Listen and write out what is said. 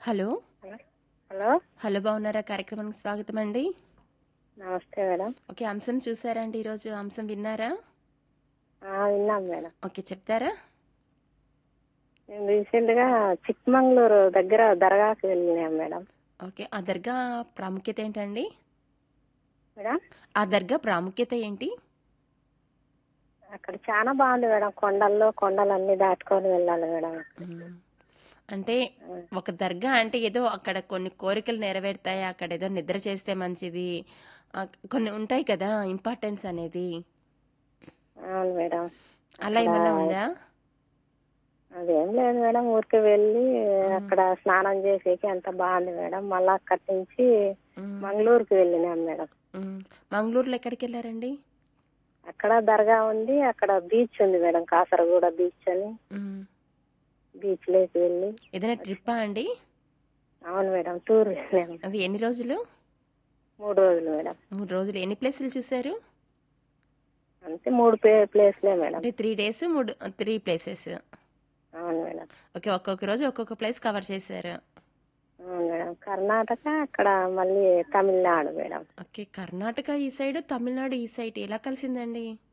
Hello hello hello hello బాగున్నారా కార్యక్రమానికి స్వాగతం అండి నమస్తే మేడం ఓకే అంశం చూసారా అండి ఈరోజు అంశం విన్నారా ఆ, విన్నాం మేడం ఓకే చెప్తారా మేము రీసెంట్గా చిక్మంగళూరు దగ్గర దర్గాకి వెళ్ళినాం మేడం ఓకే ఆ దర్గా ప్రాముఖ్యత ఏంటండి మేడం ఆ దర్గా ప్రాముఖ్యత ఏంటి అక్కడ చాలా బాగుంది మేడం కొండల్లో కొండలన్నీ దాటుకొని వెళ్ళాలి మేడం మ్మ్. అంటే ఒక దర్గా అంటే ఏదో అక్కడ కొన్ని కోరికలు నెరవేరుతాయి అక్కడ ఏదో నిద్ర చేస్తే మంచిది ఆ, కొన్ని ఉంటాయి కదా ఇంపార్టెన్స్ అనేది అవును మేడం అలా ఏమన్నా ఉందా అదేం లేదు మేడం ఊరికి వెళ్ళి అక్కడ స్నానం చేసేకి అంత బాగుంది మేడం మళ్ళీ అక్కడి నుంచి మ్మ్. మంగళూరుకి వెళ్ళినాం మేడం మ్మ్. మంగళూరులో ఎక్కడికి వెళ్ళారండి అక్కడ దర్గా ఉంది అక్కడ బీచ్ ఉంది మేడం కాసరగూడ బీచ్ అని మ్మ్. బీచ్ లోకి వెళ్ళి ఏదైనా ట్రిప్పా అండి అవును మేడం టూర్ వెళ్ళాము అది ఎన్ని రోజులు మూడు రోజులు మేడం మూడు రోజులు ఎన్ని ప్లేసులు చూసారు అంతే మూడు ప్లే ప్లేస్లే మేడం అంటే త్రీ డేస్ మూడు త్రీ ప్లేసెస్ అవును మేడం ఓకే ఒక్కొక్క రోజు ఒక్కొక్క ప్లేస్ కవర్ చేశారు అవును మేడం కర్ణాటక అక్కడ మళ్ళీ తమిళనాడు మేడం ఓకే కర్ణాటక ఈ సైడ్ తమిళనాడు ఈ సైడ్ ఎలా కలిసిందండి